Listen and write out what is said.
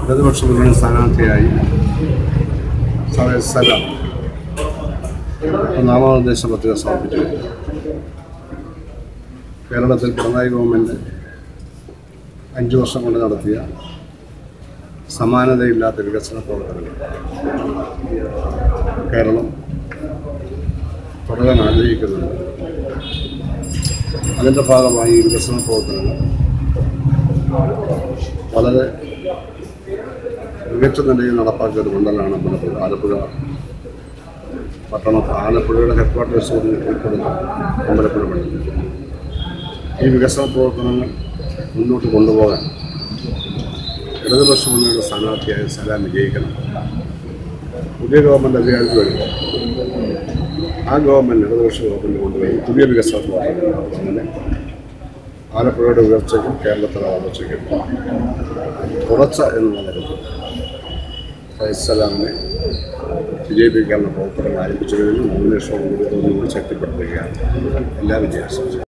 ഇടതുപക്ഷ മുന്നണി സ്ഥാനാർത്ഥിയായി സലം നാമനിർദ്ദേശ പത്രിക സമർപ്പിച്ചു കേരളത്തിൽ പിണറായി ഗവൺമെൻറ് അഞ്ച് വർഷം കൊണ്ട് നടത്തിയ സമാനതയില്ലാത്ത വികസന പ്രവർത്തനങ്ങൾ കേരളം തുടരാൻ ആഗ്രഹിക്കുന്നുണ്ട് അതിൻ്റെ ഭാഗമായി ഈ വികസന പ്രവർത്തനങ്ങൾ വളരെ മികച്ച നിലയിൽ നടപ്പാക്കിയ ഒരു മണ്ഡലമാണ് നമ്മുടെ ആലപ്പുഴ പട്ടണം ആലപ്പുഴയുടെ ഹെഡ് ക്വാർട്ടേഴ്സ് കൂടി ഉൾപ്പെടുന്ന അമ്പലപ്പുഴ മണ്ഡലം ഈ വികസന പ്രവർത്തനങ്ങൾ മുന്നോട്ട് കൊണ്ടുപോകാൻ ഇടതുപക്ഷ മുന്നണിയുടെ സ്ഥാനാർത്ഥിയായ സലാം വിജയിക്കണം പുതിയ ഗവൺമെൻറ് അധികാരത്തിൽ വരുമ്പോൾ ആ ഗവൺമെൻറ് ഇടതുപക്ഷ ഗവൺമെൻറ് കൊണ്ടുപോയി പുതിയ വികസന പ്രവർത്തനങ്ങൾ അങ്ങനെ ആലപ്പുഴയുടെ ഉയർച്ചയ്ക്കും കേരളത്തിലെ വളർച്ചയ്ക്കും തുടർച്ച എന്നുള്ള നിലയിൽ ഫൈസലാമിനെ വിജയിപ്പിക്കാനുള്ള പ്രവർത്തനങ്ങൾ ആരംഭിച്ചു കഴിഞ്ഞു നോമിനേഷനോടുകൂടി തോന്നുന്നത് ശക്തിപ്പെടുത്തുകയാണ് എല്ലാ വിജയാശംസകളും